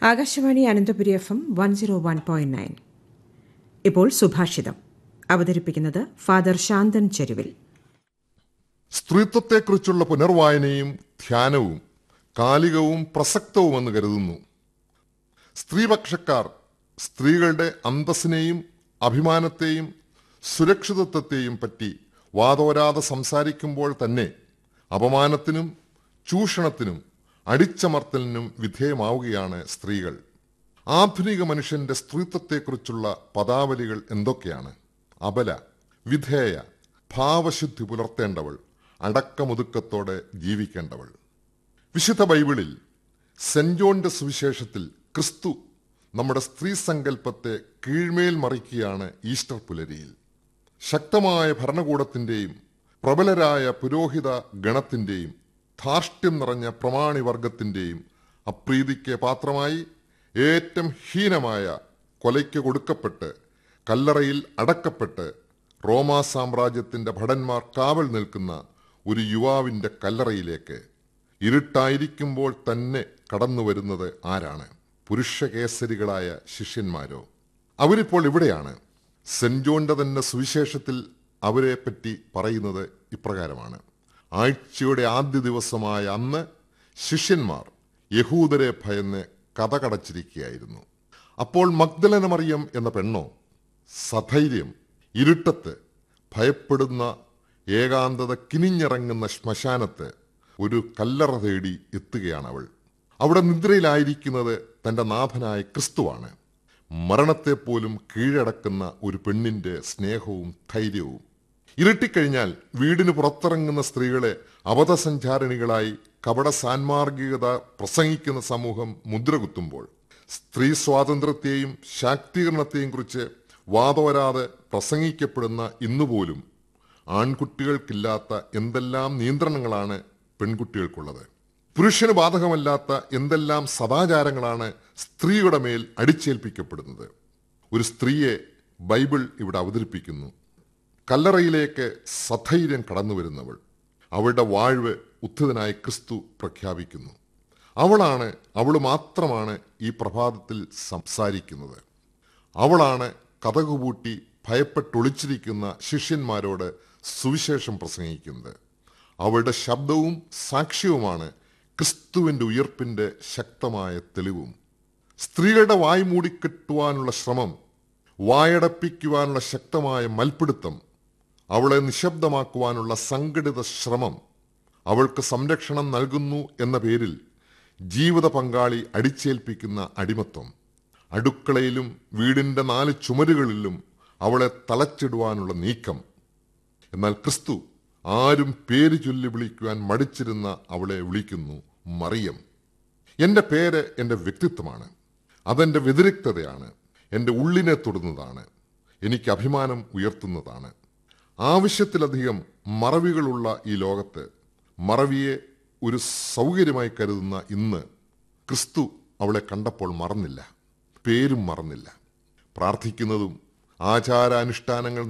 Akashvani Ananthapuri F M one zero one point nine ഇപ്പോൾ സുഭാഷിതം അവതരിപ്പിക്കുന്നത് ഫാദർ ശാന്തൻ ചെരുവിൽ സ്ത്രീത്വത്തെക്കുറിച്ചുള്ള പുനർവായനയും ധ്യാനവും കാലികവും പ്രസക്തവുമെന്ന് കരുതുന്നു സ്ത്രീപക്ഷക്കാർ സ്ത്രീകളുടെ അന്തസ്സിനെയും അഭിമാനത്തെയും സുരക്ഷിതത്വത്തെയും പറ്റി വാതോരാതെ സംസാരിക്കുമ്പോൾ തന്നെ അപമാനത്തിനും ചൂഷണത്തിനും അടിച്ചമർത്തലിനും വിധേയമാവുകയാണ് സ്ത്രീകൾ ആധുനിക മനുഷ്യന്റെ സ്ത്രീത്വത്തെക്കുറിച്ചുള്ള പദാവലികൾ എന്തൊക്കെയാണ് അബല വിധേയ ഭാവശുദ്ധി പുലർത്തേണ്ടവൾ അടക്കമുതുക്കത്തോടെ ജീവിക്കേണ്ടവൾ വിശുദ്ധ ബൈബിളിൽ സെന്റ് ജോണിന്റെ സുവിശേഷത്തിൽ ക്രിസ്തു നമ്മുടെ സ്ത്രീ സങ്കല്പത്തെ കീഴ്മേൽ മറിക്കുകയാണ് ഈസ്റ്റർ പുലരിയിൽ ശക്തമായ ഭരണകൂടത്തിന്റെയും പ്രബലരായ പുരോഹിത ഗണത്തിന്റെയും ധാർഷ്ട്യം നിറഞ്ഞ പ്രമാണിവർഗത്തിന്റെയും അപ്രീതിക്ക് പാത്രമായി ഏറ്റവും ഹീനമായ കൊലയ്ക്ക് കൊടുക്കപ്പെട്ട് കല്ലറയിൽ അടക്കപ്പെട്ട് റോമാ സാമ്രാജ്യത്തിന്റെ ഭടന്മാർ കാവൽ നിൽക്കുന്ന ഒരു യുവാവിന്റെ കല്ലറയിലേക്ക് ഇരുട്ടായിരിക്കുമ്പോൾ തന്നെ കടന്നു വരുന്നത് ആരാണ് പുരുഷകേസരികളായ ശിഷ്യന്മാരോ അവരിപ്പോൾ ഇവിടെയാണ് സെന്റ് ജോണിന്റെ തന്നെ സുവിശേഷത്തിൽ അവരെ പറ്റി പറയുന്നത് ഇപ്രകാരമാണ് ആഴ്ചയുടെ ആദ്യ ദിവസമായ അന്ന് ശിഷ്യന്മാർ യഹൂദരെ ഭയന്ന് കഥകടച്ചിരിക്കുകയായിരുന്നു അപ്പോൾ മഗ്ദലന മറിയം എന്ന പെണ്ണോ സധൈര്യം ഇരുട്ടത്ത് ഭയപ്പെടുന്ന ഏകാന്തത കിനിഞ്ഞിറങ്ങുന്ന ശ്മശാനത്ത് ഒരു കല്ലറ തേടി എത്തുകയാണ് അവൾ അവിടെ നിദ്രയിലായിരിക്കുന്നത് തന്റെ നാഥനായ ക്രിസ്തുവാണ് മരണത്തെപ്പോലും കീഴടക്കുന്ന ഒരു പെണ്ണിന്റെ സ്നേഹവും ധൈര്യവും ഇരുട്ടിക്കഴിഞ്ഞാൽ വീടിന് പുറത്തിറങ്ങുന്ന സ്ത്രീകളെ അബദ്ധസഞ്ചാരിണികളായി കപട സാൻമാർഗികത പ്രസംഗിക്കുന്ന സമൂഹം മുദ്രകുത്തുമ്പോൾ സ്ത്രീ സ്വാതന്ത്ര്യത്തെയും ശാക്തീകരണത്തെയും കുറിച്ച് വാദവരാതെ പ്രസംഗിക്കപ്പെടുന്ന ഇന്നുപോലും ആൺകുട്ടികൾക്കില്ലാത്ത എന്തെല്ലാം നിയന്ത്രണങ്ങളാണ് പെൺകുട്ടികൾക്കുള്ളത് പുരുഷന് ബാധകമല്ലാത്ത എന്തെല്ലാം സദാചാരങ്ങളാണ് സ്ത്രീയുടെ മേൽ അടിച്ചേൽപ്പിക്കപ്പെടുന്നത് ഒരു സ്ത്രീയെ ബൈബിൾ ഇവിടെ അവതരിപ്പിക്കുന്നു കല്ലറയിലേക്ക് സധൈര്യം കടന്നു വരുന്നവൾ അവളുടെ വാഴ്വ് ഉത്ഥിതനായി ക്രിസ്തു പ്രഖ്യാപിക്കുന്നു അവളാണ് അവൾ മാത്രമാണ് ഈ പ്രഭാതത്തിൽ സംസാരിക്കുന്നത് അവളാണ് കഥകുപൂട്ടി ഭയപ്പെട്ടൊളിച്ചിരിക്കുന്ന ശിഷ്യന്മാരോട് സുവിശേഷം പ്രസംഗിക്കുന്നത് അവളുടെ ശബ്ദവും സാക്ഷ്യവുമാണ് ക്രിസ്തുവിന്റെ ഉയർപ്പിന്റെ ശക്തമായ തെളിവും സ്ത്രീകളുടെ വായ് മൂടിക്കെട്ടുവാനുള്ള ശ്രമം വായടപ്പിക്കുവാനുള്ള ശക്തമായ മൽപ്പിടുത്തം അവളെ നിശബ്ദമാക്കുവാനുള്ള സംഘടിത ശ്രമം അവൾക്ക് സംരക്ഷണം നൽകുന്നു എന്ന പേരിൽ ജീവിത പങ്കാളി അടിച്ചേൽപ്പിക്കുന്ന അടിമത്വം അടുക്കളയിലും വീടിന്റെ നാല് ചുമരുകളിലും അവളെ തളച്ചിടുവാനുള്ള നീക്കം എന്നാൽ ക്രിസ്തു ആരും പേര് ചൊല്ലി വിളിക്കുവാൻ മടിച്ചിരുന്ന അവളെ വിളിക്കുന്നു മറിയം എൻ്റെ പേര് എൻ്റെ വ്യക്തിത്വമാണ് അതെൻ്റെ വ്യതിരിക്തതയാണ് എൻ്റെ ഉള്ളിനെ തൊടുന്നതാണ് എനിക്ക് അഭിമാനം ഉയർത്തുന്നതാണ് ആവശ്യത്തിലധികം മറവികളുള്ള ഈ ലോകത്ത് മറവിയെ ഒരു സൗകര്യമായി കരുതുന്ന ഇന്ന് ക്രിസ്തു അവളെ കണ്ടപ്പോൾ മറന്നില്ല പേരും മറന്നില്ല പ്രാർത്ഥിക്കുന്നതും ആചാരാനുഷ്ഠാനങ്ങൾ